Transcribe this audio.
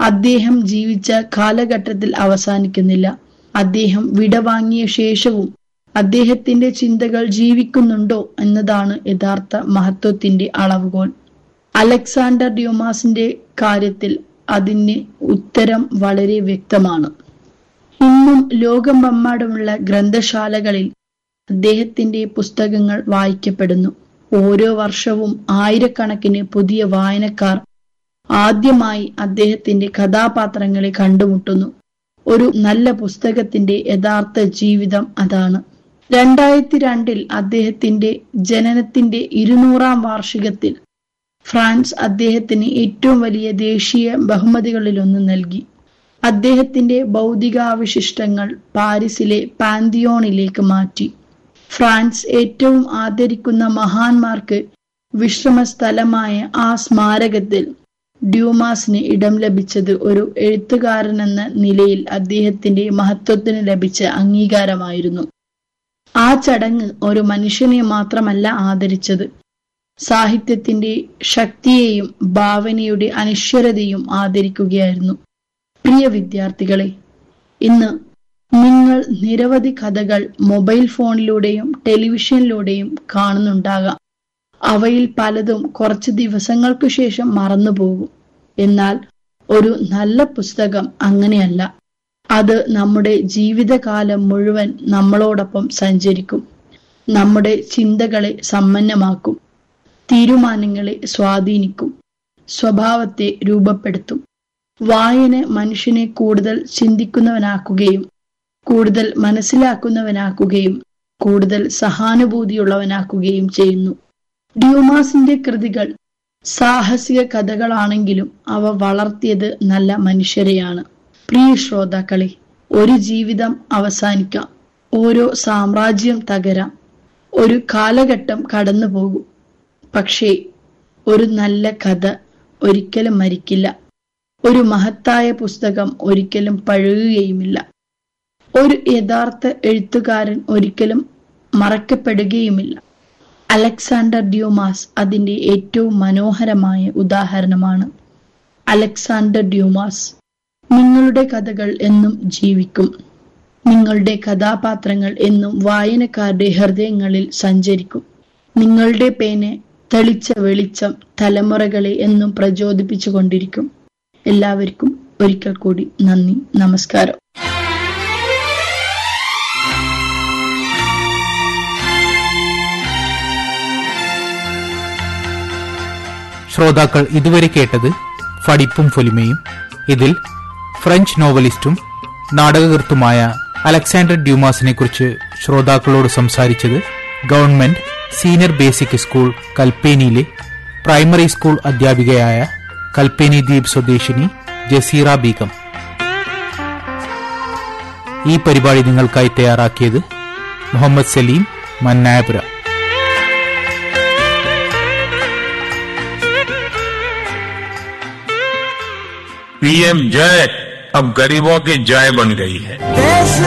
അദ്ദേഹം ജീവിച്ച കാലഘട്ടത്തിൽ അവസാനിക്കുന്നില്ല അദ്ദേഹം വിടവാങ്ങിയ ശേഷവും അദ്ദേഹത്തിന്റെ ചിന്തകൾ ജീവിക്കുന്നുണ്ടോ എന്നതാണ് യഥാർത്ഥ മഹത്വത്തിന്റെ അളവുകോൽ അലക്സാണ്ടർ ഡ്യൂമാസിന്റെ കാര്യത്തിൽ അതിന് ഉത്തരം വളരെ വ്യക്തമാണ് ഇന്നും ലോകമെമ്പാടുമുള്ള ഗ്രന്ഥശാലകളിൽ അദ്ദേഹത്തിന്റെ പുസ്തകങ്ങൾ വായിക്കപ്പെടുന്നു ഓരോ വർഷവും ആയിരക്കണക്കിന് പുതിയ വായനക്കാർ ആദ്യമായി അദ്ദേഹത്തിന്റെ കഥാപാത്രങ്ങളെ കണ്ടുമുട്ടുന്നു ഒരു നല്ല പുസ്തകത്തിന്റെ യഥാർത്ഥ ജീവിതം അതാണ് രണ്ടായിരത്തി രണ്ടിൽ അദ്ദേഹത്തിന്റെ ജനനത്തിന്റെ ഇരുന്നൂറാം വാർഷികത്തിൽ ഫ്രാൻസ് അദ്ദേഹത്തിന് ഏറ്റവും വലിയ ദേശീയ ബഹുമതികളിലൊന്ന് നൽകി അദ്ദേഹത്തിന്റെ ഭൗതികാവശിഷ്ടങ്ങൾ പാരീസിലെ പാന്തിയോണിലേക്ക് മാറ്റി ഫ്രാൻസ് ഏറ്റവും ആദരിക്കുന്ന മഹാന്മാർക്ക് വിശ്രമ സ്ഥലമായ ആ സ്മാരകത്തിൽ ഡ്യൂമാസിന് ഇടം ലഭിച്ചത് ഒരു എഴുത്തുകാരനെന്ന നിലയിൽ അദ്ദേഹത്തിന്റെ മഹത്വത്തിന് ലഭിച്ച അംഗീകാരമായിരുന്നു ആ ചടങ്ങ് ഒരു മനുഷ്യനെ മാത്രമല്ല ആദരിച്ചത് സാഹിത്യത്തിന്റെ ശക്തിയെയും ഭാവനയുടെ അനശ്വരതയും ആദരിക്കുകയായിരുന്നു പ്രിയ വിദ്യാർത്ഥികളെ ഇന്ന് നിങ്ങൾ നിരവധി കഥകൾ മൊബൈൽ ഫോണിലൂടെയും ടെലിവിഷനിലൂടെയും കാണുന്നുണ്ടാകാം അവയിൽ പലതും കുറച്ച് ദിവസങ്ങൾക്കു ശേഷം മറന്നുപോകും എന്നാൽ ഒരു നല്ല പുസ്തകം അങ്ങനെയല്ല അത് നമ്മുടെ ജീവിതകാലം മുഴുവൻ നമ്മളോടൊപ്പം സഞ്ചരിക്കും നമ്മുടെ ചിന്തകളെ സമ്പന്നമാക്കും തീരുമാനങ്ങളെ സ്വാധീനിക്കും സ്വഭാവത്തെ രൂപപ്പെടുത്തും വായന മനുഷ്യനെ കൂടുതൽ ചിന്തിക്കുന്നവനാക്കുകയും കൂടുതൽ മനസ്സിലാക്കുന്നവനാക്കുകയും കൂടുതൽ സഹാനുഭൂതിയുള്ളവനാക്കുകയും ചെയ്യുന്നു ഡ്യൂമാസിന്റെ കൃതികൾ സാഹസിക കഥകളാണെങ്കിലും അവ വളർത്തിയത് നല്ല മനുഷ്യരെയാണ് പ്രിയ ശ്രോതാക്കളെ ഒരു ജീവിതം അവസാനിക്കാം ഓരോ സാമ്രാജ്യം തകരാം ഒരു കാലഘട്ടം കടന്നു പോകും പക്ഷേ ഒരു നല്ല കഥ ഒരിക്കലും മരിക്കില്ല ഒരു മഹത്തായ പുസ്തകം ഒരിക്കലും പഴകുകയുമില്ല ഒരു യഥാർത്ഥ എഴുത്തുകാരൻ ഒരിക്കലും മറക്കപ്പെടുകയുമില്ല അലക്സാണ്ടർ ഡ്യൂമാസ് അതിന്റെ ഏറ്റവും മനോഹരമായ ഉദാഹരണമാണ് അലക്സാണ്ടർ ഡ്യൂമാസ് നിങ്ങളുടെ കഥകൾ എന്നും ജീവിക്കും നിങ്ങളുടെ കഥാപാത്രങ്ങൾ എന്നും വായനക്കാരുടെ ഹൃദയങ്ങളിൽ സഞ്ചരിക്കും നിങ്ങളുടെ പേന് തെളിച്ച വെളിച്ചം തലമുറകളെ എന്നും പ്രചോദിപ്പിച്ചുകൊണ്ടിരിക്കും എല്ലാവർക്കും ഒരിക്കൽ കൂടി നന്ദി നമസ്കാരം ശ്രോതാക്കൾ ഇതുവരെ കേട്ടത് ഫടിപ്പും ഫൊലിമയും ഇതിൽ ഫ്രഞ്ച് നോവലിസ്റ്റും നാടകകൃത്തുമായ അലക്സാണ്ടർ ഡ്യൂമാസിനെ കുറിച്ച് ശ്രോതാക്കളോട് സംസാരിച്ചത് ഗവൺമെന്റ് സീനിയർ ബേസിക് സ്കൂൾ കൽപ്പേനിയിലെ പ്രൈമറി സ്കൂൾ അധ്യാപികയായ കൽപ്പേനി ദ്വീപ് സ്വദേശിനി ജസീറ ബീഗം ഈ പരിപാടി നിങ്ങൾക്കായി തയ്യാറാക്കിയത് മുഹമ്മദ് സലീം മന്നായപുര पीएम जय अब गरीबों की जय बन गई है देश